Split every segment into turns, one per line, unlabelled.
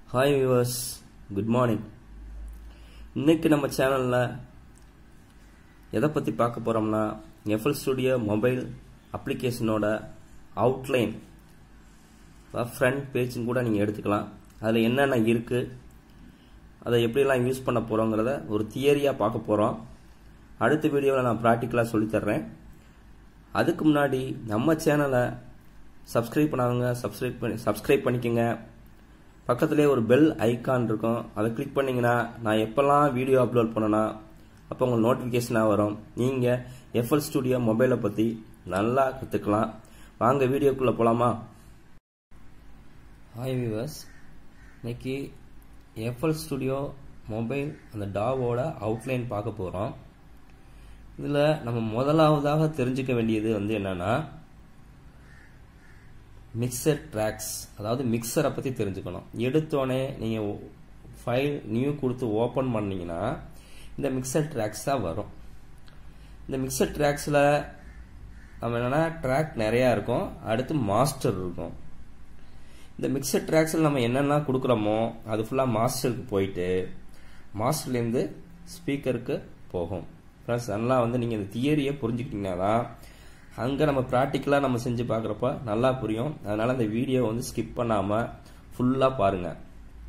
hi viewers good morning இன்னைக்கு நம்ம சேனலில் எதை பற்றி பார்க்க போகிறோம்னா எஃப்எல் ஸ்டுடியோ மொபைல் அப்ளிகேஷனோட அவுட்லைன் ஃப்ரண்ட் பேஜும் கூட நீங்கள் எடுத்துக்கலாம் அதில் என்னென்ன இருக்குது அதை எப்படிலாம் யூஸ் பண்ண போகிறோங்கிறத ஒரு தியரியாக பார்க்க போகிறோம் அடுத்த வீடியோவில் நான் ப்ராக்டிக்கலாக சொல்லித்தர்றேன் அதுக்கு முன்னாடி நம்ம சேனலை சப்ஸ்கிரைப் பண்ணாதவங்க சப்ஸ்கிரைப் பண்ணி சப்ஸ்கிரைப் பண்ணிக்கோங்க பக்கத்துலேயே ஒரு பெல் ஐக்கான் இருக்கும் அதை கிளிக் பண்ணிங்கன்னா நான் எப்போல்லாம் வீடியோ அப்லோட் பண்ணனா அப்போ உங்களுக்கு நோட்டிஃபிகேஷனாக வரும் நீங்கள் எஃப்எல் ஸ்டுடியோ மொபைலை பற்றி நல்லா கற்றுக்கலாம் வாங்க வீடியோக்குள்ளே போகலாமா ஹாய் வியூவர்ஸ் இன்னைக்கு எஃப்எல் ஸ்டுடியோ மொபைல் அந்த டாவோட அவுட்லைன் பார்க்க போகிறோம் இதில் நம்ம முதலாவதாக தெரிஞ்சுக்க வேண்டியது வந்து என்னன்னா மிக்சர் ட்ராக்ஸ் அதாவது மிக்சரை பற்றி தெரிஞ்சுக்கணும் எடுத்தோடனே நீங்கள் ஃபைல் நியூ கொடுத்து ஓப்பன் பண்ணீங்கன்னா இந்த மிக்சர் ட்ராக்ஸ் தான் வரும் இந்த மிக்சர் ட்ராக்ஸில் நம்ம என்னென்னா ட்ராக் நிறையா இருக்கும் அடுத்து மாஸ்டர் இருக்கும் இந்த மிக்சர் ட்ராக்ஸில் நம்ம என்னென்ன கொடுக்குறோமோ அது ஃபுல்லாக மாஸ்டருக்கு போயிட்டு மாஸ்டர்லேருந்து ஸ்பீக்கருக்கு போகும் ஃப்ரெண்ட்ஸ் நல்லா வந்து நீங்கள் இந்த தியரியை புரிஞ்சுக்கிட்டீங்கன்னா தான் அங்கே நம்ம ப்ராக்டிக்கலாக நம்ம செஞ்சு பார்க்குறப்ப நல்லா புரியும் அதனால் அந்த வீடியோ வந்து ஸ்கிப் பண்ணாமல் ஃபுல்லாக பாருங்கள்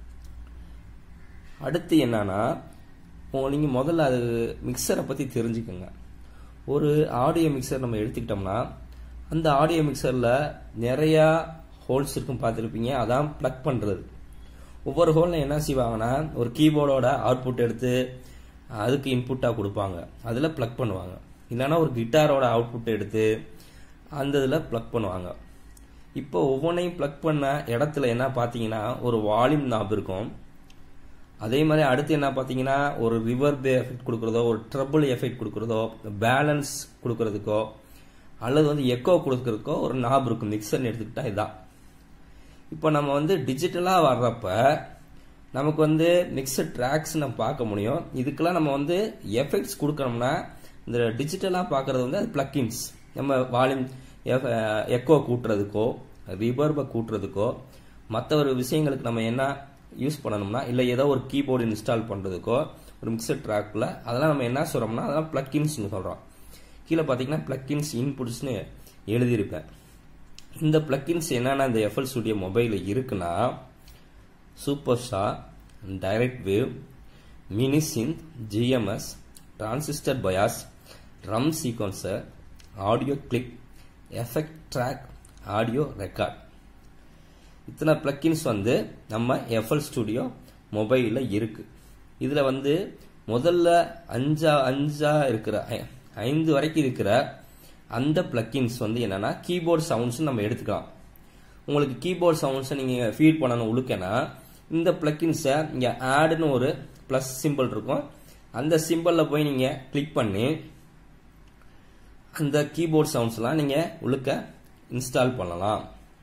அடுத்து என்னன்னா நீங்கள் முதல்ல அது மிக்சரை பற்றி தெரிஞ்சுக்கோங்க ஒரு ஆடியோ மிக்சர் நம்ம எடுத்துக்கிட்டோம்னா அந்த ஆடியோ மிக்சரில் நிறையா ஹோல்ஸ் இருக்கும் பார்த்துருப்பீங்க அதான் ப்ளக் பண்ணுறது ஒவ்வொரு ஹோலில் என்ன செய்வாங்கன்னா ஒரு கீபோர்டோட அவுட்புட் எடுத்து அதுக்கு இன்புட்டாக கொடுப்பாங்க அதில் ப்ளக் பண்ணுவாங்க இல்லைன்னா ஒரு கிட்டாரோட அவுட்புட் எடுத்து அந்த இதில் ப்ளக் பண்ணுவாங்க இப்போ ஒவ்வொன்றையும் ப்ளக் பண்ண இடத்துல என்ன பார்த்தீங்கன்னா ஒரு வால்யூம் நாப் இருக்கும் அதே மாதிரி அடுத்து என்ன பார்த்தீங்கன்னா ஒரு ரிவர்பே எஃபெக்ட் கொடுக்குறதோ ஒரு ட்ரபிள் எஃபெக்ட் கொடுக்குறதோ பேலன்ஸ் கொடுக்கறதுக்கோ அல்லது வந்து எக்கோ கொடுக்கறதுக்கோ ஒரு நாப் இருக்கும் மிக்சர்னு எடுத்துக்கிட்டா இதான் இப்போ நம்ம வந்து டிஜிட்டலாக வர்றப்ப நமக்கு வந்து மிக்சர் ட்ராக்ஸ் நம்ம பார்க்க முடியும் இதுக்கெல்லாம் நம்ம வந்து எஃபெக்ட்ஸ் கொடுக்கணும்னா இந்த டிஜிட்டலாக பார்க்குறது வந்து அது பிளக்கின்ஸ் நம்ம வால்யூம் எக்கோ கூட்டுறதுக்கோ ரிவர்பை கூட்டுறதுக்கோ மற்ற ஒரு விஷயங்களுக்கு நம்ம என்ன யூஸ் பண்ணணும்னா இல்லை ஏதோ ஒரு கீபோர்டு இன்ஸ்டால் பண்ணுறதுக்கோ ஒரு மிக்சர் ட்ராக்கில் அதெல்லாம் நம்ம என்ன சொல்கிறோம்னா அதெல்லாம் பிளக்கின்ஸ்னு சொல்கிறோம் கீழே பார்த்தீங்கன்னா பிளக்கின்ஸ் இன்புட்ஸ்னு எழுதியிருப்பேன் இந்த பிளக்கின்ஸ் என்னென்ன இந்த எஃப்எல் ஸ்டுடியோ மொபைலில் இருக்குன்னா சூப்பர் ஸ்டா direct wave minisynth GMS transistor bass drum sequencer audio clip effect track audio record இத்தனை பிளக்கின்ஸ் வந்து நம்ம எஃப்எல் ஸ்டுடியோ மொபைலில் இருக்கு இதில் வந்து முதல்ல அஞ்சா அஞ்சா இருக்கிற ஐந்து வரைக்கும் இருக்கிற அந்த பிளக்கின்ஸ் வந்து என்னன்னா கீபோர்ட் சவுண்ட்ஸ் நம்ம எடுத்துக்கலாம் உங்களுக்கு கீபோர்ட் சவுண்ட்ஸை நீங்கள் ஃபீட் பண்ணணும் உழுக்கனா இந்த பிளக்கின்ஸை இங்கே ஆடுன்னு ஒரு ப்ளஸ் சிம்பிள் இருக்கும் அந்த சிம்பிளில் போய் நீங்கள் கிளிக் பண்ணி அந்த கீபோர்ட் சவுண்ட்ஸ்லாம் நீங்கள் உழுக்க இன்ஸ்டால் பண்ணலாம்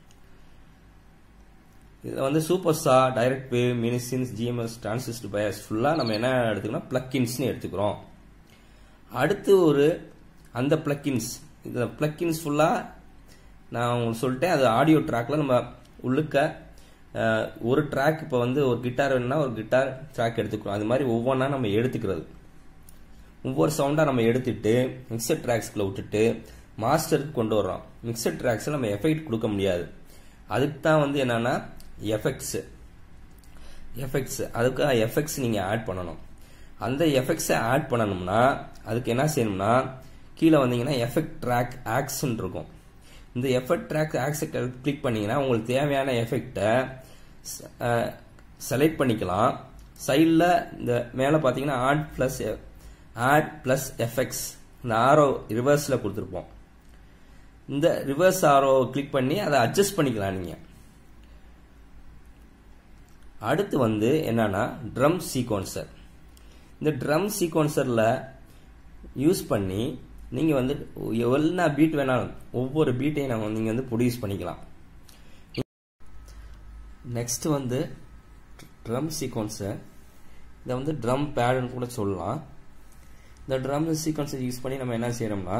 இதில் வந்து சூப்பர் ஸ்டா direct wave minisynths GMS transistor bass ஃபுல்லாக நம்ம என்ன எடுத்துக்கிறோம் பிளக்கின்ஸ்னு எடுத்துக்கிறோம் அடுத்து ஒரு அந்த பிளக்கின்ஸ் இந்த பிளக்கின்ஸ் ஃபுல்லாக நான் உங்களுக்கு சொல்லிட்டேன் அது ஆடியோ ட்ராக்ல நம்ம உள்ளுக்க ஒரு ட்ராக் இப்போ வந்து ஒரு கிட்டார் வேணும்னா ஒரு கிட்டார் ட்ராக் எடுத்துக்கிறோம் அது மாதிரி ஒவ்வொன்றா நம்ம எடுத்துக்கிறது ஒவ்வொரு சவுண்டாக நம்ம எடுத்துட்டு மிக்சர் ட்ராக்ஸ்குள்ள விட்டுட்டு மாஸ்டருக்கு கொண்டு வர்றோம் மிக்சர் ட்ராக்ஸில் நம்ம எஃபெக்ட் கொடுக்க முடியாது அதுக்கு தான் வந்து என்னன்னா எஃபெக்ட்ஸ் எஃபெக்ட்ஸ் அதுக்கு எஃபெக்ட்ஸ் நீங்கள் ஆட் பண்ணணும் அந்த எஃபெக்ட்ஸை ஆட் பண்ணணும்னா அதுக்கு என்ன செய்யணும்னா கீழே வந்தீங்கன்னா எஃபெக்ட் ட்ராக் ஆக்ஸ்ன்னு இருக்கும் இந்த எஃபெக்ட் ட்ராக் ஆக்ஸை கிளிக் பண்ணீங்கன்னா உங்களுக்கு தேவையான எஃபெக்டை செலக்ட் பண்ணிக்கலாம் சைடில் இந்த மேலே பார்த்தீங்கன்னா add plus add plus effects இந்த ஆரோ ரிவர்ஸில் கொடுத்துருப்போம் இந்த ரிவர்ஸ் ஆரோ கிளிக் பண்ணி அதை அட்ஜஸ்ட் பண்ணிக்கலாம் நீங்கள் அடுத்து வந்து என்னன்னா ட்ரம் சீக்வன்சர் இந்த ட்ரம் சீக்வன்சரில் யூஸ் பண்ணி நீங்கள் வந்து எவ்வளோ பீட் வேணாலும் ஒவ்வொரு பீட்டையும் நம்ம நீங்கள் வந்து ப்ரொடியூஸ் பண்ணிக்கலாம் நெக்ஸ்ட் வந்து ட்ரம் சீக்வன்ஸர் இதை வந்து ட்ரம் பேடுன்னு கூட சொல்லலாம் இந்த ட்ரம் சீக்வன்ஸை யூஸ் பண்ணி நம்ம என்ன செய்கிறோம்னா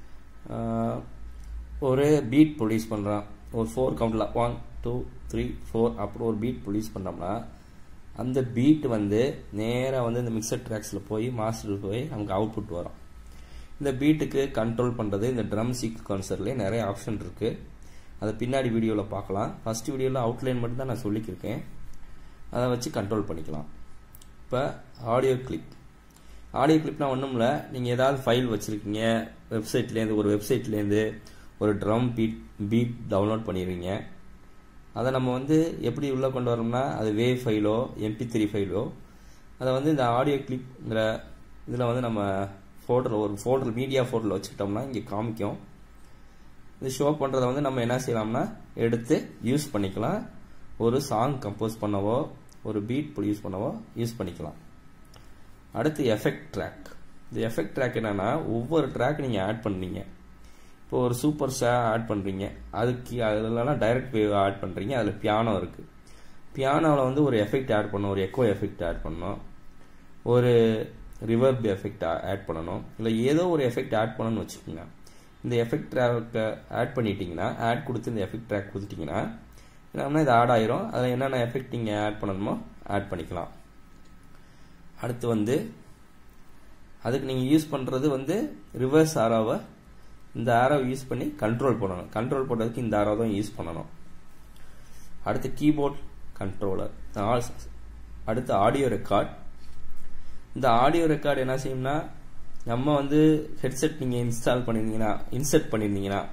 ஒரு பீட் ப்ரொடியூஸ் பண்ணுறோம் ஒரு ஃபோர் கவுண்டில் ஒன் டூ த்ரீ ஃபோர் அப்படி ஒரு பீட் ப்ரொடியூஸ் பண்ணோம்னா அந்த பீட் வந்து நேராக வந்து இந்த மிக்சர் ட்ராக்ஸில் போய் மாஸ்டர் போய் நமக்கு அவுட்புட் வரும் இந்த பீட்டுக்கு கண்ட்ரோல் பண்ணுறது இந்த ட்ரம் சீக்வன்சர்லேயே நிறைய ஆப்ஷன் இருக்குது அதை பின்னாடி வீடியோவில் பார்க்கலாம் ஃபஸ்ட் வீடியோவில் அவுட்லைன் மட்டும் தான் நான் சொல்லிக்கிருக்கேன் அதை வச்சு கண்ட்ரோல் பண்ணிக்கலாம் இப்போ ஆடியோ கிளிப் ஆடியோ கிளிப்னா ஒன்றும் இல்லை நீங்கள் ஏதாவது ஃபைல் வச்சுருக்கீங்க வெப்சைட்லேருந்து ஒரு வெப்சைட்லேருந்து ஒரு ட்ரம் பீட் பீட் டவுன்லோட் பண்ணிடுவீங்க அதை நம்ம வந்து எப்படி உள்ளே கொண்டு வரோம்னா அது வேவ் ஃபைலோ எம்பி த்ரீ ஃபைலோ அதை வந்து இந்த ஆடியோ கிளிப்ங்கிற இதில் வந்து நம்ம ஃபோல்டர் ஒரு ஃபோல்டர் மீடியா ஃபோல்டரில் வச்சுக்கிட்டோம்னா இங்கே காமிக்கும் இது ஷோ பண்ணுறதை வந்து நம்ம என்ன செய்யலாம்னா எடுத்து யூஸ் பண்ணிக்கலாம் ஒரு சாங் கம்போஸ் பண்ணவோ ஒரு பீட் ப்ரொடியூஸ் பண்ணவோ யூஸ் பண்ணிக்கலாம் அடுத்து எஃபெக்ட் ட்ராக் இந்த எஃபெக்ட் ட்ராக் என்னன்னா ஒவ்வொரு ட்ராக் நீங்கள் ஆட் பண்ணுறீங்க இப்போ ஒரு சூப்பர் ஸ்டா ஆட் பண்ணுறீங்க அதுக்கு அதிலலாம் டைரக்ட் வேவ் ஆட் பண்ணுறீங்க அதில் பியானோ இருக்குது பியானோவில் வந்து ஒரு எஃபெக்ட் ஆட் பண்ணணும் ஒரு எக்கோ எஃபெக்ட் ஆட் பண்ணணும் ஒரு ரிவர்ப் எஃபெக்ட் ஆட் பண்ணணும் இல்லை ஏதோ ஒரு எஃபெக்ட் ஆட் பண்ணணும்னு வச்சுக்கோங்க இந்த எஃபெக்ட் ட்ராக்கை ஆட் பண்ணிட்டீங்கன்னா ஆட் கொடுத்து இந்த எஃபெக்ட் ட்ராக் கொடுத்துட்டிங்கன்னா என்னன்னா இது ஆட் ஆயிரும் அதில் என்னென்ன எஃபெக்ட் நீங்கள் ஆட் பண்ணணுமோ ஆட் பண்ணிக்கலாம் அடுத்து வந்து அதுக்கு நீங்கள் யூஸ் பண்ணுறது வந்து ரிவர்ஸ் ஆரோவை இந்த ஆரோவை யூஸ் பண்ணி கண்ட்ரோல் பண்ணணும் கண்ட்ரோல் பண்ணுறதுக்கு இந்த ஆரோ தான் யூஸ் பண்ணணும் அடுத்து கீபோர்ட் கண்ட்ரோலர் அடுத்து ஆடியோ ரெக்கார்ட் இந்த ஆடியோ ரெக்கார்டு என்ன செய்யும்னா நம்ம வந்து ஹெட்செட் நீங்கள் இன்ஸ்டால் பண்ணியிருந்தீங்கன்னா இன்செர்ட் பண்ணியிருந்தீங்கன்னா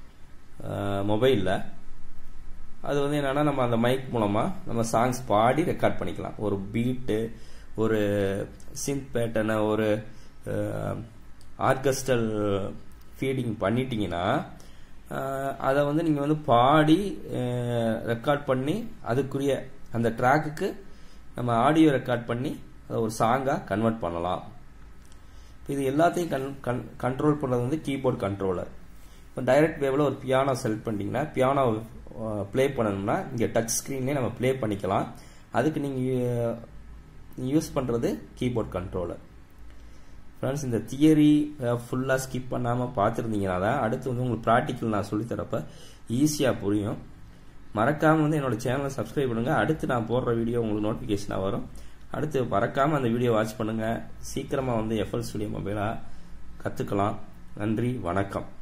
மொபைலில் அது வந்து என்னென்னா நம்ம அந்த மைக் மூலமாக நம்ம சாங்ஸ் பாடி ரெக்கார்ட் பண்ணிக்கலாம் ஒரு பீட்டு ஒரு சிந்த் பேட்டனை ஒரு ஆர்கஸ்டல் ஃபீடிங் பண்ணிட்டீங்கன்னா அதை வந்து நீங்கள் வந்து பாடி ரெக்கார்ட் பண்ணி அதுக்குரிய அந்த ட்ராக்குக்கு நம்ம ஆடியோ ரெக்கார்ட் பண்ணி அதை ஒரு சாங்காக கன்வெர்ட் பண்ணலாம் இது எல்லாத்தையும் கன் கன் கண்ட்ரோல் பண்ணுறது வந்து கீபோர்ட் கண்ட்ரோலர் இப்போ டைரக்ட் வேவில் ஒரு பியானோ செலக்ட் பண்ணிட்டீங்கன்னா பியானோ ப்ளே பண்ணணும்னா இங்கே டச் ஸ்க்ரீன்லேயே நம்ம ப்ளே பண்ணிக்கலாம் அதுக்கு நீங்கள் யூஸ் பண்ணுறது கீபோர்ட் கண்ட்ரோலர் ஃப்ரெண்ட்ஸ் இந்த தியரி ஃபுல்லாக ஸ்கிப் பண்ணாமல் பார்த்துருந்தீங்கன்னா தான் அடுத்து வந்து உங்களுக்கு ப்ராக்டிக்கல் நான் சொல்லித்தரப்ப ஈஸியாக புரியும் மறக்காமல் வந்து என்னோட சேனலை சப்ஸ்கிரைப் பண்ணுங்கள் அடுத்து நான் போடுற வீடியோ உங்களுக்கு நோட்டிஃபிகேஷனாக வரும் அடுத்து மறக்காமல் அந்த வீடியோ வாட்ச் பண்ணுங்கள் சீக்கிரமாக வந்து எஃப்எல் ஸ்டுடியோ மொபைலாக கற்றுக்கலாம் நன்றி வணக்கம்